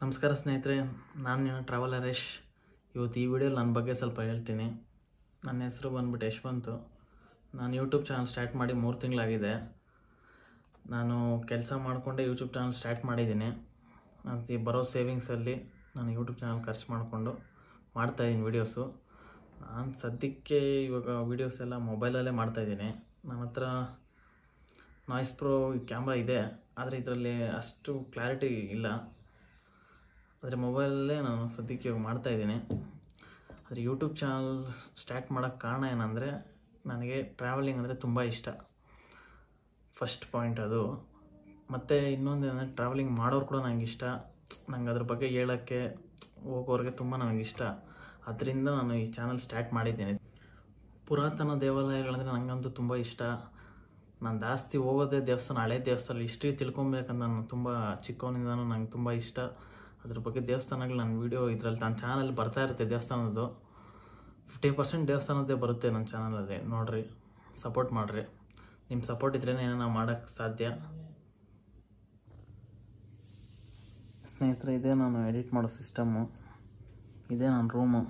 ನಮಸ್ಕಾರ ಸ್ನೇಹಿತರೆ ನಾನು ನಿಮ್ಮ ಟ್ರಾವೆಲ್ ಹರೇಶ್ ಇವತ್ತು ಈ ವಿಡಿಯೋ ನನ್ನ ಬಗ್ಗೆ ಸ್ವಲ್ಪ ಹೇಳ್ತೀನಿ ನನ್ನ ಹೆಸರು ಬಂದ್ಬಿಟ್ಟು ಯಶವಂತು ನಾನು ಯೂಟ್ಯೂಬ್ ಚಾನಲ್ ಸ್ಟಾರ್ಟ್ ಮಾಡಿ ಮೂರು ತಿಂಗಳಾಗಿದೆ ನಾನು ಕೆಲಸ ಮಾಡಿಕೊಂಡೆ ಯೂಟ್ಯೂಬ್ ಚಾನಲ್ ಸ್ಟಾರ್ಟ್ ಮಾಡಿದ್ದೀನಿ ನಾನು ಈ ಬರೋ ಸೇವಿಂಗ್ಸಲ್ಲಿ ನಾನು ಯೂಟ್ಯೂಬ್ ಚಾನಲ್ ಖರ್ಚು ಮಾಡಿಕೊಂಡು ಮಾಡ್ತಾಯಿದ್ದೀನಿ ವೀಡಿಯೋಸು ನಾನು ಸದ್ಯಕ್ಕೆ ಇವಾಗ ವೀಡಿಯೋಸ್ ಎಲ್ಲ ಮೊಬೈಲಲ್ಲೇ ಮಾಡ್ತಾಯಿದ್ದೀನಿ ನನ್ನ ಹತ್ರ ನಾಯ್ಸ್ ಪ್ರೋ ಕ್ಯಾಮ್ರಾ ಇದೆ ಆದರೆ ಇದರಲ್ಲಿ ಅಷ್ಟು ಕ್ಲಾರಿಟಿ ಇಲ್ಲ ಆದರೆ ಮೊಬೈಲಲ್ಲೇ ನಾನು ಸದ್ಯಕ್ಕೆ ಇವಾಗ ಮಾಡ್ತಾಯಿದ್ದೀನಿ ಆದರೆ ಯೂಟ್ಯೂಬ್ ಚಾನಲ್ ಸ್ಟಾರ್ಟ್ ಮಾಡೋಕ್ಕೆ ಕಾರಣ ಏನಂದರೆ ನನಗೆ ಟ್ರಾವೆಲಿಂಗ್ ಅಂದರೆ ತುಂಬ ಇಷ್ಟ ಫಸ್ಟ್ ಪಾಯಿಂಟ್ ಅದು ಮತ್ತು ಇನ್ನೊಂದು ಏನಂದರೆ ಟ್ರಾವೆಲಿಂಗ್ ಮಾಡೋರು ಕೂಡ ನನಗೆ ಇಷ್ಟ ನಂಗೆ ಅದ್ರ ಬಗ್ಗೆ ಹೇಳೋಕ್ಕೆ ಹೋಗೋರಿಗೆ ತುಂಬ ನನಗಿಷ್ಟ ಅದರಿಂದ ನಾನು ಈ ಚಾನಲ್ ಸ್ಟಾರ್ಟ್ ಮಾಡಿದ್ದೀನಿ ಪುರಾತನ ದೇವಾಲಯಗಳಂದರೆ ನನಗಂತೂ ತುಂಬ ಇಷ್ಟ ನಾನು ಜಾಸ್ತಿ ಹೋಗೋದೇ ದೇವಸ್ಥಾನ ಹಳೆ ದೇವಸ್ಥಾನ ಹಿಸ್ಟ್ರಿ ತಿಳ್ಕೊಬೇಕಂತ ನಾನು ತುಂಬ ಚಿಕ್ಕವನಿಂದನೂ ನಂಗೆ ತುಂಬ ಇಷ್ಟ ಅದ್ರ ಬಗ್ಗೆ ದೇವಸ್ಥಾನಗಳು ನನ್ನ ವೀಡಿಯೋ ಇದರಲ್ಲಿ ನನ್ನ ಚಾನಲ್ ಬರ್ತಾ ಇರುತ್ತೆ ದೇವಸ್ಥಾನದ್ದು ಫಿಫ್ಟಿ ಪರ್ಸೆಂಟ್ ದೇವಸ್ಥಾನದ್ದೇ ಬರುತ್ತೆ ನನ್ನ ಚಾನಲಲ್ಲಿ ನೋಡಿರಿ ಸಪೋರ್ಟ್ ಮಾಡಿರಿ ನಿಮ್ಮ ಸಪೋರ್ಟ್ ಇದ್ರೇ ಏನೋ ಮಾಡೋಕ್ಕೆ ಸಾಧ್ಯ ಸ್ನೇಹಿತರೆ ಇದೇ ನಾನು ಎಡಿಟ್ ಮಾಡೋ ಸಿಸ್ಟಮ್ಮು ಇದೇ ನನ್ನ ರೂಮು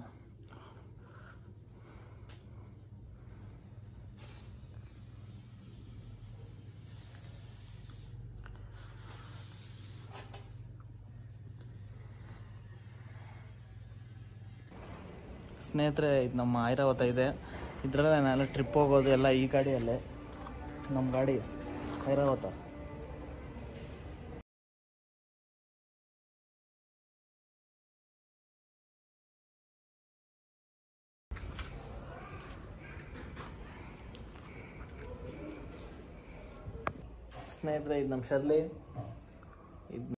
ಸ್ನೇಹಿತರೆ ಇದು ನಮ್ಮ ಐರಾವತ ಇದೆ ಇದರಲ್ಲೇ ನಾನೆಲ್ಲ ಟ್ರಿಪ್ ಹೋಗೋದು ಎಲ್ಲ ಈ ಗಾಡಿಯಲ್ಲೇ ನಮ್ಮ ಗಾಡಿ ಐರಾವತ ಸ್ನೇಹಿತರೆ ಇದು ನಮ್ಮ ಶರ್ಲಿ ಇದು